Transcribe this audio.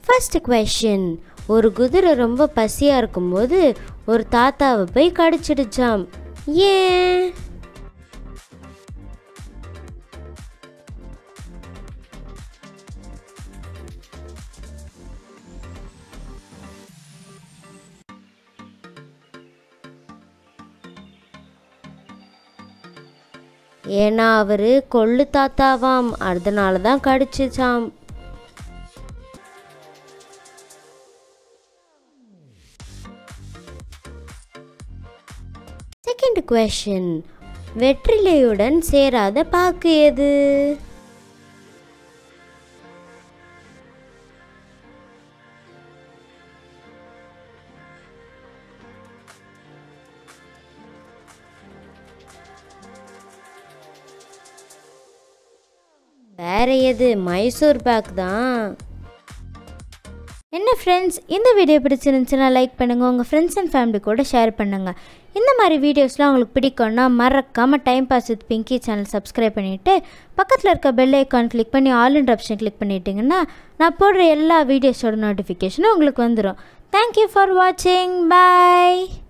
first question ஒரு குதிரை ரொம்ப பசியாக இருக்கும்போது ஒரு தாத்தாவை போய் கடிச்சிடுச்சாம் ஏன் ஏன்னா அவரு கொள்ளு தாத்தாவாம் அதனால தான் கடிச்சிச்சாம் செகண்ட் கொஷின் வெற்றிலையுடன் சேராத பாக்கு எது வேற எது மைசூர் பேக் தான் என்ன ஃப்ரெண்ட்ஸ் இந்த வீடியோ பிடிச்சிருந்துச்சுன்னா லைக் பண்ணுங்கள் உங்கள் ஃப்ரெண்ட்ஸ் அண்ட் ஃபேமிலி கூட ஷேர் பண்ணுங்கள் இந்த மாதிரி வீடியோஸ்லாம் உங்களுக்கு பிடிக்கும்னா மறக்காமல் time pass with Pinky channel subscribe பண்ணிவிட்டு பக்கத்தில் இருக்க பெல் ஐக்கான் கிளிக் பண்ணி ஆல் இன் ஆப்ஷன் கிளிக் பண்ணிட்டீங்கன்னா நான் போடுற எல்லா வீடியோஸோட நோட்டிஃபிகேஷனும் உங்களுக்கு வந்துடும் தேங்க்யூ ஃபார் வாட்சிங் பாய்